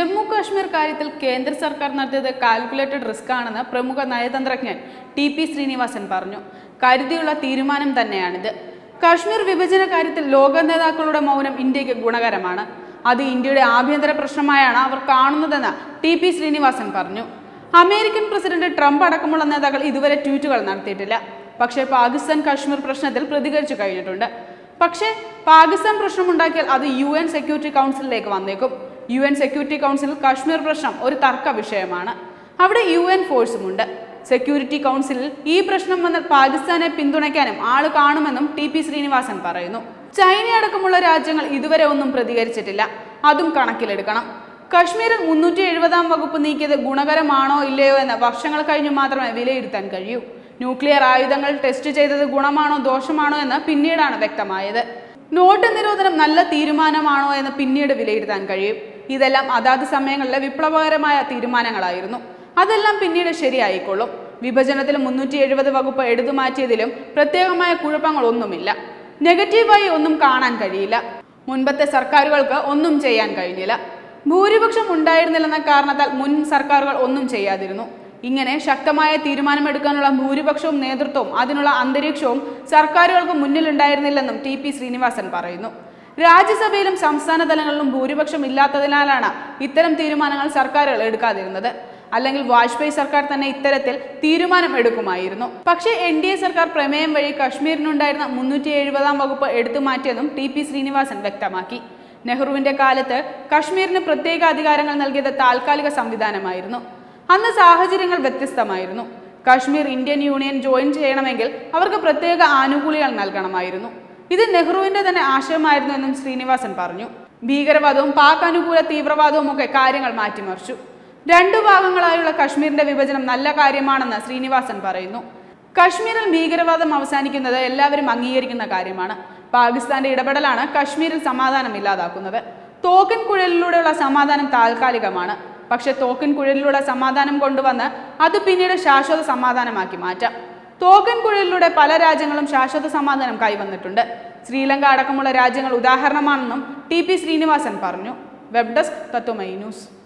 ജമ്മു കാശ്മീർ കാര്യത്തിൽ കേന്ദ്ര സർക്കാർ നടത്തിയത് കാൽക്കുലേറ്റഡ് റിസ്ക് ആണെന്ന് പ്രമുഖ നയതന്ത്രജ്ഞൻ ടി പി ശ്രീനിവാസൻ പറഞ്ഞു കരുതിയുള്ള തീരുമാനം തന്നെയാണിത് കാശ്മീർ വിഭജന കാര്യത്തിൽ ലോക നേതാക്കളുടെ മൗനം ഇന്ത്യക്ക് ഗുണകരമാണ് അത് ഇന്ത്യയുടെ ആഭ്യന്തര പ്രശ്നമായാണ് അവർ കാണുന്നതെന്ന് ടി പി ശ്രീനിവാസൻ പറഞ്ഞു അമേരിക്കൻ പ്രസിഡന്റ് ട്രംപ് അടക്കമുള്ള നേതാക്കൾ ഇതുവരെ ട്വീറ്റുകൾ നടത്തിയിട്ടില്ല പക്ഷേ പാകിസ്ഥാൻ കാശ്മീർ പ്രശ്നത്തിൽ പ്രതികരിച്ചു കഴിഞ്ഞിട്ടുണ്ട് പക്ഷേ പാകിസ്ഥാൻ പ്രശ്നമുണ്ടാക്കിയാൽ അത് യു എൻ സെക്യൂരിറ്റി കൗൺസിലിലേക്ക് വന്നേക്കും U N security council Kashmir പ്രശ്നം ഒരു തർക്ക വിഷയമാണ് അവിടെ യു എൻ ഫോഴ്സുമുണ്ട് സെക്യൂരിറ്റി കൗൺസിലിൽ ഈ പ്രശ്നം വന്നാൽ പാകിസ്ഥാനെ പിന്തുണയ്ക്കാനും ആള് കാണുമെന്നും ടി പി ശ്രീനിവാസൻ പറയുന്നു ചൈന അടക്കമുള്ള രാജ്യങ്ങൾ ഇതുവരെ ഒന്നും പ്രതികരിച്ചിട്ടില്ല അതും കണക്കിലെടുക്കണം കശ്മീരിൽ മുന്നൂറ്റി എഴുപതാം വകുപ്പ് നീക്കിയത് ഗുണകരമാണോ ഇല്ലയോ എന്ന് വർഷങ്ങൾ കഴിഞ്ഞു മാത്രമേ വിലയിരുത്താൻ കഴിയൂ ന്യൂക്ലിയർ ആയുധങ്ങൾ ടെസ്റ്റ് ചെയ്തത് ഗുണമാണോ ദോഷമാണോ എന്ന് പിന്നീടാണ് വ്യക്തമായത് നോട്ട് നിരോധനം നല്ല തീരുമാനമാണോ എന്ന് പിന്നീട് വിലയിരുത്താൻ കഴിയും ഇതെല്ലാം അതാത് സമയങ്ങളിലെ വിപ്ലവകരമായ തീരുമാനങ്ങളായിരുന്നു അതെല്ലാം പിന്നീട് ശരിയായിക്കൊള്ളും വിഭജനത്തിൽ മുന്നൂറ്റി എഴുപത് വകുപ്പ് എടുത്തു മാറ്റിയതിലും പ്രത്യേകമായ കുഴപ്പങ്ങളൊന്നുമില്ല നെഗറ്റീവായി ഒന്നും കാണാൻ കഴിയില്ല മുൻപത്തെ സർക്കാരുകൾക്ക് ഒന്നും ചെയ്യാൻ കഴിഞ്ഞില്ല ഭൂരിപക്ഷം ഉണ്ടായിരുന്നില്ലെന്ന കാരണത്താൽ മുൻ സർക്കാരുകൾ ഒന്നും ചെയ്യാതിരുന്നു ഇങ്ങനെ ശക്തമായ തീരുമാനമെടുക്കാനുള്ള ഭൂരിപക്ഷവും നേതൃത്വവും അതിനുള്ള അന്തരീക്ഷവും സർക്കാരുകൾക്ക് മുന്നിലുണ്ടായിരുന്നില്ലെന്നും ടി പി ശ്രീനിവാസൻ പറയുന്നു രാജ്യസഭയിലും സംസ്ഥാന തലങ്ങളിലും ഭൂരിപക്ഷം ഇല്ലാത്തതിനാലാണ് ഇത്തരം തീരുമാനങ്ങൾ സർക്കാരുകൾ എടുക്കാതിരുന്നത് അല്ലെങ്കിൽ വാജ്പേയി സർക്കാർ തന്നെ ഇത്തരത്തിൽ തീരുമാനം എടുക്കുമായിരുന്നു പക്ഷേ എൻ ഡി എ സർക്കാർ പ്രമേയം വഴി കശ്മീരിനുണ്ടായിരുന്ന മുന്നൂറ്റി എഴുപതാം വകുപ്പ് എടുത്തു മാറ്റിയതും ടി പി ശ്രീനിവാസൻ വ്യക്തമാക്കി നെഹ്റുവിന്റെ കാലത്ത് കശ്മീരിന് പ്രത്യേക അധികാരങ്ങൾ നൽകിയത് താൽക്കാലിക സംവിധാനമായിരുന്നു അന്ന് സാഹചര്യങ്ങൾ വ്യത്യസ്തമായിരുന്നു കശ്മീർ ഇന്ത്യൻ യൂണിയൻ ജോയിൻ ചെയ്യണമെങ്കിൽ അവർക്ക് പ്രത്യേക ആനുകൂല്യങ്ങൾ നൽകണമായിരുന്നു ഇത് നെഹ്റുവിന്റെ തന്നെ ആശയമായിരുന്നു എന്നും ശ്രീനിവാസൻ പറഞ്ഞു ഭീകരവാദവും പാക് അനുകൂല തീവ്രവാദവും ഒക്കെ കാര്യങ്ങൾ മാറ്റിമറിച്ചു രണ്ടു ഭാഗങ്ങളായുള്ള കശ്മീരിന്റെ വിഭജനം നല്ല കാര്യമാണെന്ന് ശ്രീനിവാസൻ പറയുന്നു കശ്മീരിൽ ഭീകരവാദം അവസാനിക്കുന്നത് എല്ലാവരും അംഗീകരിക്കുന്ന കാര്യമാണ് പാകിസ്ഥാന്റെ ഇടപെടലാണ് കശ്മീരിൽ സമാധാനം ഇല്ലാതാക്കുന്നത് തോക്കൻ കുഴലിലൂടെയുള്ള സമാധാനം താൽക്കാലികമാണ് പക്ഷെ തോക്കൻ കുഴലിലൂടെ സമാധാനം കൊണ്ടുവന്ന് അത് പിന്നീട് ശാശ്വത സമാധാനമാക്കി മാറ്റാം തോക്കൻ കുഴലിലൂടെ പല രാജ്യങ്ങളും ശാശ്വത സമാധാനം കൈവന്നിട്ടുണ്ട് ശ്രീലങ്ക അടക്കമുള്ള രാജ്യങ്ങൾ ഉദാഹരണമാണെന്നും ടി പി ശ്രീനിവാസൻ പറഞ്ഞു വെബ് ഡെസ്ക് തത്വമൈ ന്യൂസ്